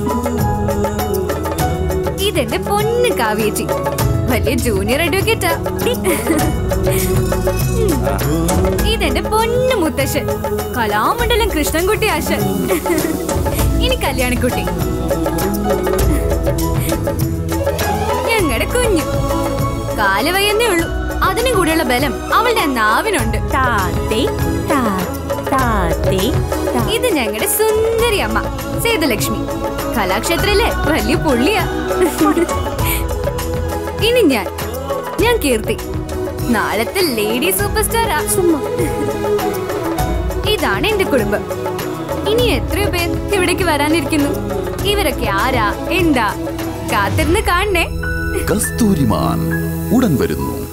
ഇതെന്റെ പൊന്ന് കാവ്യേച്ചി വലിയ ജൂനിയർ അഡ്വക്കേറ്റാ ഇതെന്റെ പൊന്ന് മുത്തശ്ശൻ കലാമണ്ഡലം കൃഷ്ണൻകുട്ടി ആശൻ ഇനി കല്യാണിക്കുട്ടി ഞങ്ങളുടെ കുഞ്ഞു കാല് വയ്യെന്നേ ഉള്ളൂ അതിനും കൂടെയുള്ള ബലം അവളുടെ നാവിനുണ്ട് താത്തേ താ താത്തേ താ ഇത് ഞങ്ങളുടെ സുന്ദരി അമ്മ സേതുലക്ഷ്മി കലാക്ഷേത്രയിലെ വലിയ പുള്ളിയാ ഇനി ഞാൻ ഞാൻ കീർത്തി നാളത്തെ ലേഡി സൂപ്പർ സ്റ്റാറാ ഇതാണ് എന്റെ കുടുംബം ഇനി എത്രയോ പേർ ഇവിടേക്ക് വരാനിരിക്കുന്നു ഇവരൊക്കെ ആരാ എന്താ കാത്തിരുന്ന് കാണണേ കസ്തൂരിമാൻ ഉടൻ വരുന്നു